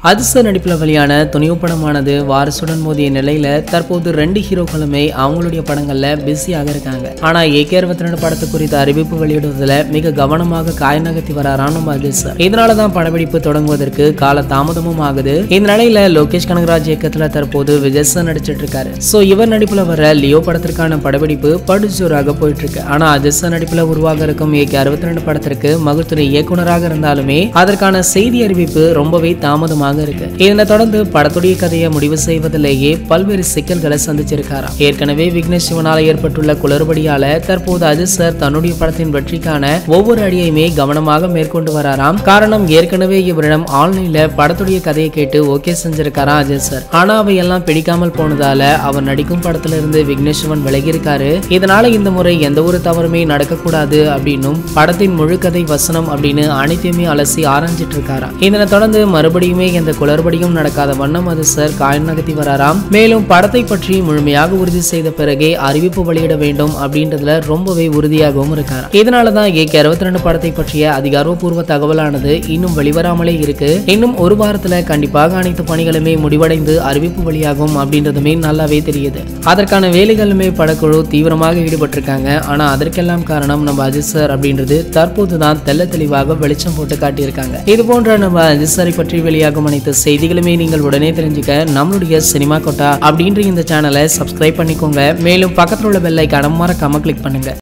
அதிர்ஷ்ட நடிப்பில் வெளியான துணிவு படமானது வாரிசுடன் மோதிய நிலையில தற்போது ரெண்டு ஹீரோக்களுமே அவங்களுடைய படங்கள்ல பிஸியாக இருக்காங்க ஆனா ஏகே அறுபத்தி ரெண்டு படத்து குறித்த அறிவிப்பு வெளியிடுவதில் மிக கவனமாக காய் நகர்த்தி வராராம் நம்ம அதிர்ஷ்டர் இதனாலதான் படப்பிடிப்பு தொடங்குவதற்கு கால தாமதமும் ஆகுது இந்த நிலையில லோகேஷ் கனகராஜ் இயக்கத்துல தற்போது விஜய் சார் நடிச்சிட்டு இருக்காரு சோ இவர் நடிப்புல வர லியோ படத்திற்கான படப்பிடிப்பு படுஜோராக போயிட்டு இருக்கு ஆனா அதிர்ஷ்ட நடிப்புல உருவாக இருக்கும் ஏகே அறுபத்தி ரெண்டு படத்திற்கு மகுத்துறை இயக்குனராக இருந்தாலுமே அதற்கான செய்தி அறிவிப்பு ரொம்பவே தாமதமாக இருக்கு இதனை தொடர்ந்து படத்துடைய கதையை முடிவு செய்வதிலேயே பல்வேறு சிக்கல்களை சந்திச்சிருக்காராம் ஏற்கனவே விக்னேஷ் சிவனால ஏற்பட்டுள்ள குளறுபடியால தற்போது அஜித் சார் தன்னுடைய படத்தின் வெற்றிக்கான ஒவ்வொரு அடியையுமே கவனமாக மேற்கொண்டு வராராம் காரணம் ஏற்கனவே இவரிடம் ஆன்லைன்ல படத்துடைய கதையை கேட்டு ஓகே செஞ்சிருக்காராம் அஜித் சார் ஆனா அவையெல்லாம் பிடிக்காமல் போனதால அவர் நடிக்கும் படத்துல இருந்து விக்னேஷ் சிவன் விலகி இருக்காரு இதனால இந்த முறை எந்த ஒரு தவறுமே நடக்கக்கூடாது அப்படின்னும் படத்தின் முழு கதை வசனம் அப்படின்னு அனைத்தையுமே அலசி ஆராய்ஞ்சிட்டு இருக்காராம் இதனை தொடர்ந்து மறுபடியுமே எந்த குளறுபடியும் நடக்காத வண்ணம் அது சார் காயம் நகர்த்தி வராராம் மேலும் படத்தை பற்றி முழுமையாக உறுதி செய்த பிறகே அறிவிப்பு வெளியிட வேண்டும் அப்படின்றதுல ரொம்பவே உறுதியாகவும் இருக்காராம் இதனாலதான் ஏகே அறுபத்தி ரெண்டு படத்தை பற்றிய அதிகாரப்பூர்வ தகவலானது இன்னும் வெளிவராமலே இருக்கு இன்னும் ஒரு வாரத்துல கண்டிப்பாக அனைத்து பணிகளுமே முடிவடைந்து அறிவிப்பு வெளியாகும் அப்படின்றதுமே நல்லாவே தெரியுது அதற்கான வேலைகளுமே படக்குழு தீவிரமாக ஈடுபட்டிருக்காங்க ஆனா அதற்கெல்லாம் காரணம் நம்ம அஜித் சார் அப்படின்றது தற்போதுதான் தெள்ள தெளிவாக வெளிச்சம் போட்டு காட்டியிருக்காங்க இது போன்ற நம்ம அஜித் சாரை பற்றி வெளியாகும் அனைத்து செய்திகளுமே நீங்கள் உடனே தெரிஞ்சுக்க நம்மளுடைய சினிமா கொட்டா அப்படின்ற இந்த சேனலை சப்ஸ்கிரைப் பண்ணிக்கோங்க மேலும் பக்கத்தில் உள்ள பெல் ஐக்கான மறக்காம கிளிக் பண்ணுங்க